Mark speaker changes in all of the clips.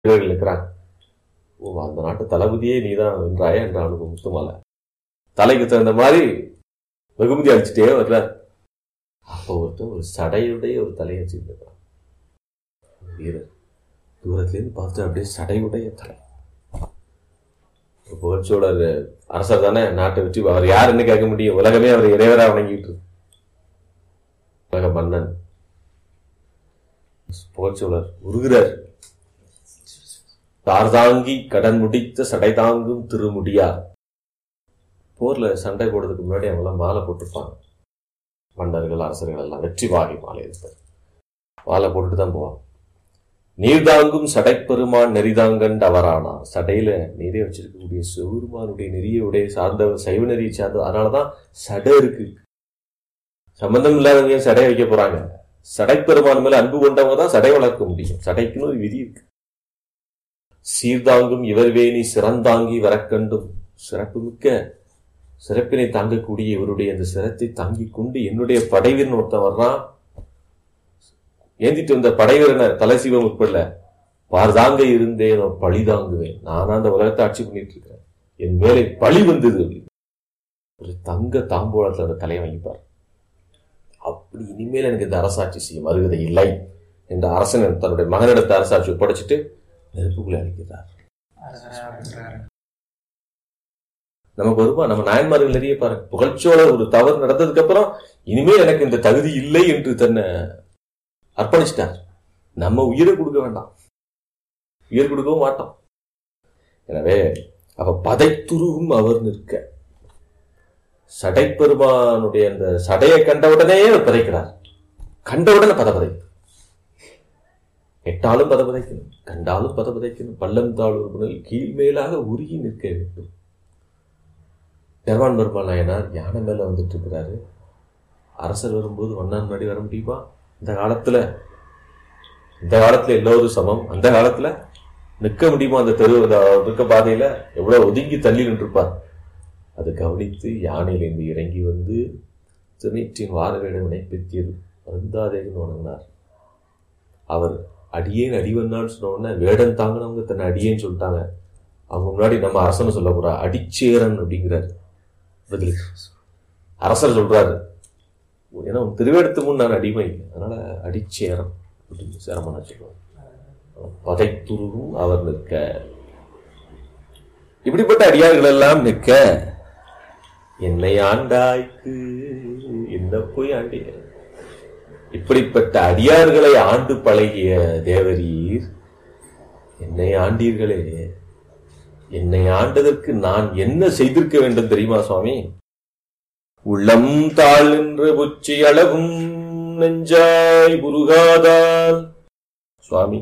Speaker 1: வீரர்கள் இருக்கிறாங்க ஓ அந்த நாட்டு தளபதியே நீதான் வென்றாய என்ற அனுபவம் முத்துமலை தலைக்கு தகுந்த மாதிரி வெகுமதி அடிச்சுட்டே வர்றார் அப்போ ஒருத்தன் ஒரு சடையுடைய ஒரு தலையை வச்சுருக்கிறான் வீரர் தூரத்துலேருந்து பார்த்து அப்படியே சடையுடைய தலை புகழ்ச்சோழர் அரசர் தானே நாட்டை வச்சு அவர் யாருன்னு கேட்க முடியும் உலகமே அவர் இறைவரா வணங்கிட்டு இருக்கு. உலக மன்னன் புகழ்ச்சோழர் உருகிறார் தார்தாங்கி கடன் முடித்த சடை தாங்கும் திருமுடியார் போர்ல சண்டை போடுறதுக்கு முன்னாடி அவங்களாம் மாலை போட்டிருப்பாங்க மன்னர்கள் அரசர்கள் எல்லாம் வெற்றி வாகை மாலை இருப்பார் மாலை போட்டுட்டு தான் போவாங்க நீர்தாங்கும் சடைப்பெருமான் நெறிதாங்கண்டு அவரானா சடையில நீரே வச்சிருக்கக்கூடிய சிவபெருமானுடைய நெறிய உடைய சார்ந்தவர் சைவ நெறியை சார்ந்தவர் அதனாலதான் சடை இருக்கு சம்பந்தம் இல்லாதவங்க ஏன் சடை வைக்க போறாங்க சடைப்பெருமான் மேல அன்பு கொண்டவங்க தான் சடை வளர்க்க முடியும் சடைக்குன்னு ஒரு விதி இருக்கு சீர்தாங்கும் இவர் வேணி சிறந்தாங்கி வரக்கண்டும் சிறப்புமிக்க சிறப்பினை தாங்கக்கூடிய இவருடைய அந்த சிரத்தை தாங்கிக் கொண்டு என்னுடைய படைவீரன் ஒருத்தன் வர்றான் ஏந்திட்டு வந்த படைவீரனை தலைசிவம் உட்படல பார்தாங்க இருந்தேன் நான் பழி தாங்குவேன் நானா அந்த உலகத்தை ஆட்சி பண்ணிட்டு இருக்கிறேன் என் மேலே பழி வந்தது அப்படின்னு. ஒரு தங்க தாம்போளத்துல அந்த தலையை வாங்கிப்பார் அப்படி இனிமேல் எனக்கு இந்த அரசாட்சி செய்யும் அருகதை இல்லை என்ற அரசன் தன்னுடைய மகனிடத்த அரசாட்சி ஒப்படைச்சிட்டு நெருப்புக்குள்ளே அழைக்கிறார் நமக்கு வருமா நம்ம நாயன்மார்கள் நிறைய பாருங்க புகழ்ச்சியோட ஒரு தவறு நடந்ததுக்கு அப்புறம் இனிமேல் எனக்கு இந்த தகுதி இல்லை என்று தன்னை அர்ப்பணிச்சிட்டார் நம்ம உயிரை கொடுக்க வேண்டாம் உயிர் கொடுக்கவும் மாட்டோம் எனவே அவ பதைத்துருவும் அவர் நிற்க சடைப்பெருமானுடைய அந்த சடையை கண்ட உடனே அவர் பதைக்கிறார் கண்ட உடனே பதபதை எட்டாலும் பதபதைக்கணும் கண்டாலும் பதபதைக்கணும் பள்ளம் தாழ்வுறுப்பினர் கீழ்மேலாக உருகி நிற்க வேண்டும் பெருமான் பெருமாள் நாயனார் யானை மேல வந்துட்டு இருக்கிறாரு அரசர் வரும்போது ஒன்னான் முன்னாடி வர முடியுமா இந்த காலத்துல இந்த காலத்துல எல்லோரும் சமம் அந்த காலத்துல நிற்க முடியுமா அந்த தெரு அந்த இருக்க பாதையில எவ்வளவு ஒதுங்கி தள்ளி நின்றுப்பார் அது கவனித்து யானையிலிருந்து இறங்கி வந்து திருநீற்றின் வாரவேடம் இணைப்பித்தீர் வருந்தாதேன்னு வணங்கினார் அவர் அடியேன் அடிவன்னான்னு சொன்ன உடனே வேடம் தாங்கினவங்க தன்னை அடியேன்னு சொல்லிட்டாங்க அவங்க முன்னாடி நம்ம அரசனை சொல்ல போறா அடிச்சேரன் அப்படிங்கிறார் பதிலுக்கு அரசர் சொல்றாரு ஏன்னா உன் திருவேடத்து முன் நான் அடிமை அதனால அடிச்சேரன் அப்படின்னு சேரமான சொல்லுவார் பதைத்துருவும் அவர் நிற்க இப்படிப்பட்ட அடியார்கள் எல்லாம் நிற்க என்னை ஆண்டாய்க்கு என்ன போய் ஆண்டிய இப்படிப்பட்ட அடியார்களை ஆண்டு பழகிய தேவரீர் என்னை ஆண்டீர்களே என்னை ஆண்டதற்கு நான் என்ன செய்திருக்க வேண்டும் தெரியுமா சுவாமி உள்ளம் தாழ் நின்ற புச்சி அளவும் நெஞ்சாய் உருகாதால் சுவாமி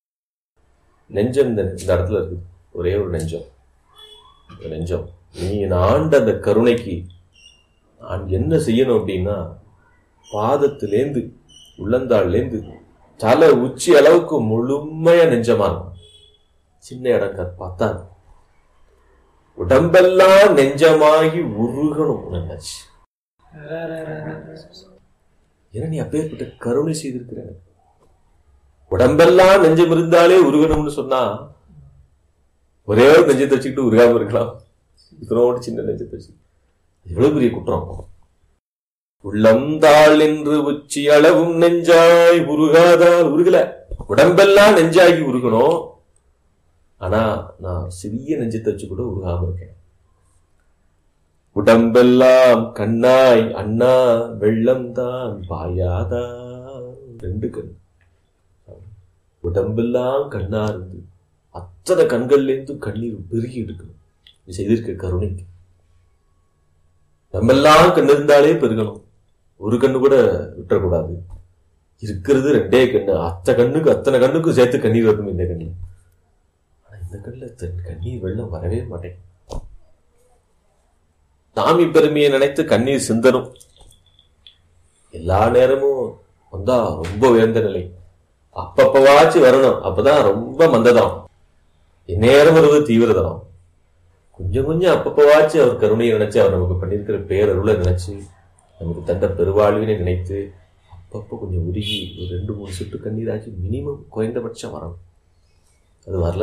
Speaker 1: நெஞ்சம் இந்த இந்த இடத்துல இருக்கு ஒரே ஒரு நெஞ்சம் இந்த நெஞ்சம் நீ நான் ஆண்ட அந்த கருணைக்கு நான் என்ன செய்யணும் அப்படின்னா பாதத்திலேந்து உள்ளந்தாள்லேந்து தலை உச்சி அளவுக்கு முழுமையா நெஞ்சமா இருக்கும் சின்ன இடம் கத் பார்த்தா உடம்பெல்லாம் நெஞ்சமாகி உருகணும் நினைச்சு ஏன்னா நீ அப்பேற்பட்ட கருணை செய்திருக்கிற உடம்பெல்லாம் நெஞ்சம் இருந்தாலே உருகணும்னு சொன்னா ஒரே ஒரு நெஞ்சத்தை வச்சுக்கிட்டு உருகாம இருக்கலாம் இத்தனோடு சின்ன நெஞ்சத்தை வச்சு எவ்வளவு பெரிய குற்றம் உள்ளந்தாள் என்று உச்சி அளவும் நெஞ்சாய் உருகாதால் உருகல உடம்பெல்லாம் நெஞ்சாகி உருகணும் ஆனா நான் சிறிய நெஞ்சத்தை வச்சு கூட உருகாம இருக்கேன் உடம்பெல்லாம் கண்ணாய் அண்ணா வெள்ளம் தான் பாயாதா ரெண்டு கண் உடம்பெல்லாம் கண்ணா இருந்து அத்தனை கண்கள்ல இருந்து கண்ணீர் பெருகி எடுக்கணும் நீ செய்திருக்க கருணைக்கு நம்மெல்லாம் கண்ணு இருந்தாலே பெருகணும் ஒரு கண்ணு கூட விட்டுறக்கூடாது இருக்கிறது ரெண்டே கண்ணு அத்தனை கண்ணுக்கு அத்தனை கண்ணுக்கும் சேர்த்து கண்ணீர் வரணும் இந்த கண்ணு ஆனா இந்த கண்ணுல தன் கண்ணீர் வெள்ளம் வரவே மாட்டேன் சாமி பெருமையை நினைத்து கண்ணீர் சிந்தனும் எல்லா நேரமும் வந்தா ரொம்ப உயர்ந்த நிலை அப்பப்பவாச்சும் வரணும் அப்பதான் ரொம்ப மந்ததனம் இந்நேரம் வருவது தீவிரதனம் கொஞ்சம் கொஞ்சம் அப்பப்பவாச்சும் அவர் கருணையை நினைச்சு அவர் நமக்கு பண்ணியிருக்கிற பேரருளை நினைச்சு நமக்கு தந்த பெருவாழ்வினை நினைத்து அப்பப்போ கொஞ்சம் உருகி ஒரு ரெண்டு மூணு சொட்டு கண்ணீராச்சு மினிமம் குறைந்தபட்சம் வரணும் அது வரல